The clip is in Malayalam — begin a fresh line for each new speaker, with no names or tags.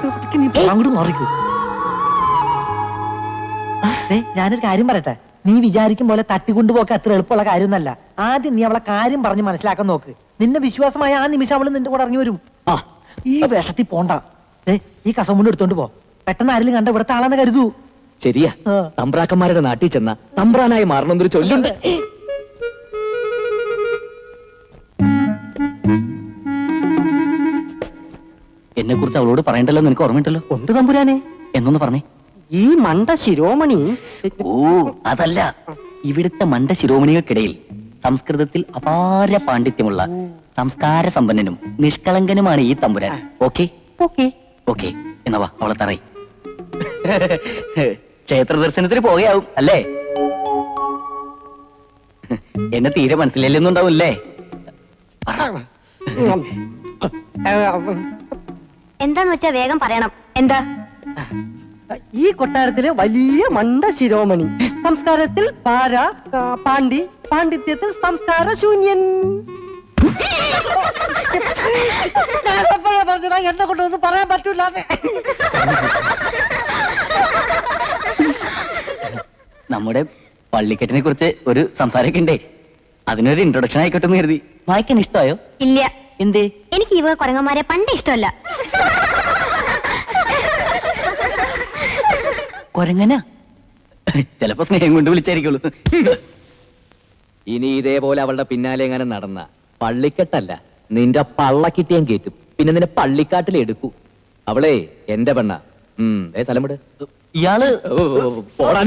നീ അങ്ങോട്ട് മാറിക്കൂ ദേ, ഞാനൊരു കാര്യം പറയട്ടെ നീ വിചാരിക്കും പോലെ തട്ടിക്കൊണ്ടുപോക്ക് അത്ര എളുപ്പമുള്ള കാര്യമൊന്നല്ല ആദ്യം നീ അവളെ കാര്യം പറഞ്ഞ് മനസ്സിലാക്കാൻ നോക്ക് നിന്നെ വിശ്വാസമായ ആ നിമിഷം അവള് നിന്റെ കൂടെ ഇറങ്ങി വരും
ആ
ഈ വേഷത്തിൽ പോണ്ട ദേ, ഈ കസമുണ്ട് എടുത്തോണ്ട് പോ പെട്ടെന്ന് ആരെങ്കിലും കണ്ട ഇവിടുത്തെ ആളെന്ന് കരുതൂ
ശരിയാ
ആ.
തമ്പ്രാക്കന്മാരുടെ നാട്ടിൽ ചെന്ന തമ്പ്രാനായി മാറണമെന്നൊരു ചൊല്ലുണ്ട് എന്നെ കുറിച്ച് അവളോട് പറയണ്ടല്ലോ നിനക്ക് ഓർമ്മയുണ്ടല്ലോ
ഉണ്ട് തമ്പുരാനെ
എന്നൊന്ന് പറഞ്ഞേ
ഈ മണ്ട ശിരോമണി
ഓ അതല്ല ഇവിടുത്തെ മണ്ട ശിരോമണികൾക്കിടയിൽ സംസ്കൃതത്തിൽ അപാര പാണ്ഡിത്യമുള്ള സംസ്കാര സമ്പന്നനും നിഷ്കളങ്കനുമാണ് ഈ തമ്പുരാൻ ഓക്കെ
ഓക്കെ
ഓക്കെ എന്നാ വാ അവളെ തറയി ക്ഷേത്ര ദർശനത്തിന് പോവുകയാവും അല്ലേ എന്നെ തീരെ മനസ്സിലെന്നുണ്ടാവില്ലേ
എന്താന്ന് വെച്ചാ വേഗം പറയണം എന്താ
ഈ കൊട്ടാരത്തിലെ വലിയ മണ്ട ശിരോമണി സംസ്കാരത്തിൽ പാര ആ, പാണ്ഡി പാണ്ഡിത്യത്തിൽ സംസ്കാര ശൂന്യൻ ഞാൻ എപ്പോഴാ പറഞ്ഞതാ എന്നെ കൊണ്ടൊന്നും പറയാൻ പറ്റൂല
നമ്മുടെ പള്ളിക്കെട്ടിനെ കുറിച്ച് ഒരു സംസാരമൊക്കെ ഉണ്ടേ അതിനൊരു ഇൻട്രൊഡക്ഷൻ ആയിക്കോട്ടെ എന്ന് കരുതി വായിക്കാൻ ഇഷ്ടമായോ
ഇല്ല
എന്തേ
എനിക്ക് ഇവ കുരങ്ങന്മാരെ പണ്ട് ഇഷ്ടമല്ല
കൊരങ്ങനാ ചിലപ്പോ സ്നേഹം കൊണ്ട് വിളിച്ചായിരിക്കുള്ളൂ ഇനി ഇതേപോലെ അവളുടെ പിന്നാലെ എങ്ങനെ നടന്ന പള്ളിക്കെട്ടല്ല നിന്റെ പള്ളക്കിട്ടിയാൻ കേറ്റും പിന്നെ നിന്നെ പള്ളിക്കാട്ടിൽ എടുക്കൂ അവളെ എന്റെ പെണ്ണ ഉം ഏ സ്ഥലം വിട് ഇയാള് പോടാ